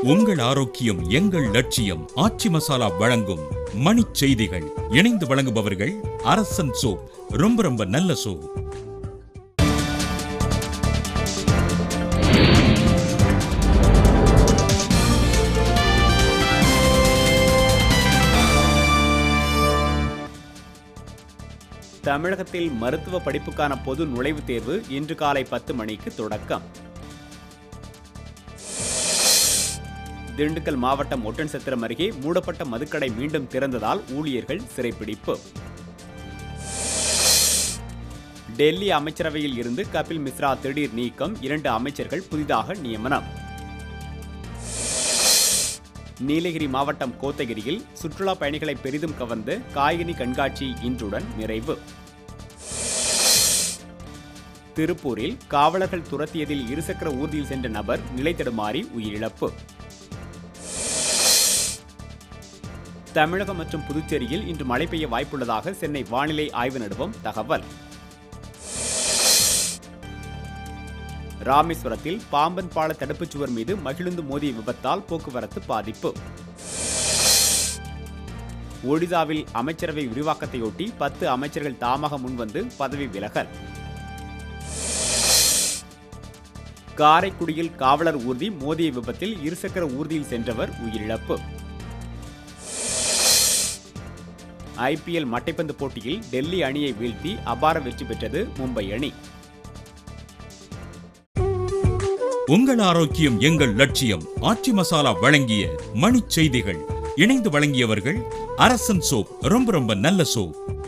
உங்கள் ஆரோக்கியம் எங்கள் லட்சியம் ஆச்சி மசாலா வழங்கும் மணிச் செய்திகள் இணைந்து வழங்குபவர்கள் அரசன் சோப் ரொம்ப ரொம்ப நல்ல சோப் தமிழகத்தில் மருத்துவ படிப்புக்கான பொது நுழைவுத் தேர்வு இன்று காலை பத்து மணிக்கு தொடக்கம் திண்டுக்கல் மாவட்டம் ஒட்டன்சத்திரம் அருகே மூடப்பட்ட மதுக்கடை மீண்டும் திறந்ததால் ஊழியர்கள் சிறைப்பிடிப்பு டெல்லி அமைச்சரவையில் இருந்து கபில் மிஸ்ரா திடீர் நீக்கம் இரண்டு அமைச்சர்கள் புதிதாக நியமனம் நீலகிரி மாவட்டம் கோத்தகிரியில் சுற்றுலா பயணிகளை பெரிதும் கவர்ந்த காய்கனி கண்காட்சி இன்றுடன் நிறைவு திருப்பூரில் காவலர்கள் துரத்தியதில் இருசக்கர ஊர்தியில் சென்ற நபர் நிலை தடுமாறி உயிரிழப்பு தமிழகம் மற்றும் புதுச்சேரியில் இன்று மழை பெய்ய வாய்ப்புள்ளதாக சென்னை வானிலை ஆய்வு நடுவம் தகவல் ராமேஸ்வரத்தில் பாம்பன் பால தடுப்புச் சுவர் மீது மகிழுந்து மோதிய விபத்தால் போக்குவரத்து பாதிப்பு ஒடிசாவில் அமைச்சரவை விரிவாக்கத்தையொட்டி பத்து அமைச்சர்கள் தாமாக முன்வந்து பதவி விலகல் காரைக்குடியில் காவலர் ஊர்தி மோதிய விபத்தில் இருசக்கர ஊர்தியில் சென்றவர் உயிரிழப்பு ஐபிஎல் மட்டைப்பந்து போட்டியில் டெல்லி அணியை வீழ்த்தி அபார வெற்றி பெற்றது மும்பை அணி உங்கள் ஆரோக்கியம் எங்கள் லட்சியம் ஆச்சி மசாலா வழங்கிய மணிச் செய்திகள் இணைந்து வழங்கியவர்கள் அரசன் சோப் ரொம்ப ரொம்ப நல்ல சோப்